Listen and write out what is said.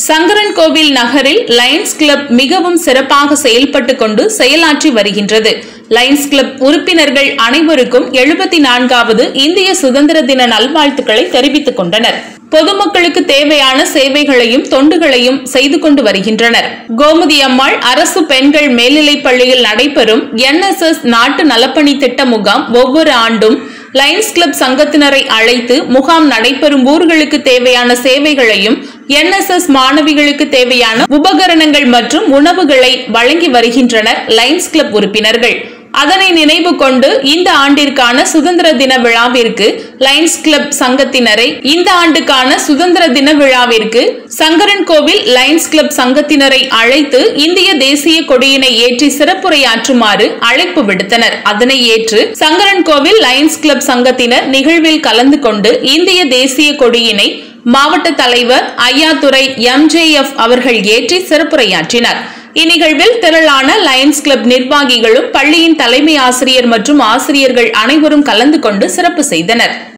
சங்கரன் கோவில் நகரில் Lions club மிகவும் சிறப்பாக செயல்பட்டு கொண்டு செயலாற்றி வருகின்றது லயன்ஸ் கிளப் உறுப்பினர்கள் அனைவருக்கும் எழுபத்தி நான்காவது இந்திய சுதந்திர தின நல்வாழ்த்துக்களை தெரிவித்துக் கொண்டனர் பொதுமக்களுக்கு தேவையான சேவைகளையும் தொண்டுகளையும் செய்து கொண்டு வருகின்றனர் கோமதி அம்மாள் அரசு பெண்கள் மேல்நிலைப் பள்ளியில் நடைபெறும் என்எஸ்எஸ் நாட்டு நலப்பணி திட்ட முகாம் ஒவ்வொரு ஆண்டும் லயன்ஸ் கிளப் சங்கத்தினரை அழைத்து முகாம் நடைபெறும் ஊர்களுக்கு தேவையான சேவைகளையும் என்எஸ்எஸ் மாணவிகளுக்கு தேவையான உபகரணங்கள் மற்றும் உணவுகளை வழங்கி வருகின்றனர் லயன்ஸ் கிளப் உறுப்பினர்கள் அதனை நினைவு கொண்டு இந்த ஆண்டிற்கான சுதந்திர தின விழாவிற்கு லயன்ஸ் கிளப் சங்கத்தினரை இந்த ஆண்டுக்கான சுதந்திர தின விழாவிற்கு சங்கரன் கோவில் லயன்ஸ் கிளப் சங்கத்தினரை அழைத்து இந்திய தேசிய கொடியினை ஏற்றி சிறப்புரையாற்றுமாறு அழைப்பு விடுத்தனர் அதனை ஏற்று சங்கரன் கோவில் லயன்ஸ் கிளப் சங்கத்தினர் நிகழ்வில் கலந்து கொண்டு இந்திய தேசிய கொடியினை மாவட்ட தலைவர் ஐயாத்துறை எம்ஜேஎஃப் அவர்கள் ஏற்றி சிறப்புரையாற்றினர் இந்நிகழ்வில் திரளான லயன்ஸ் கிளப் நிர்வாகிகளும் பள்ளியின் தலைமை ஆசிரியர் மற்றும் ஆசிரியர்கள் அனைவரும் கலந்து கொண்டு சிறப்பு செய்தனர்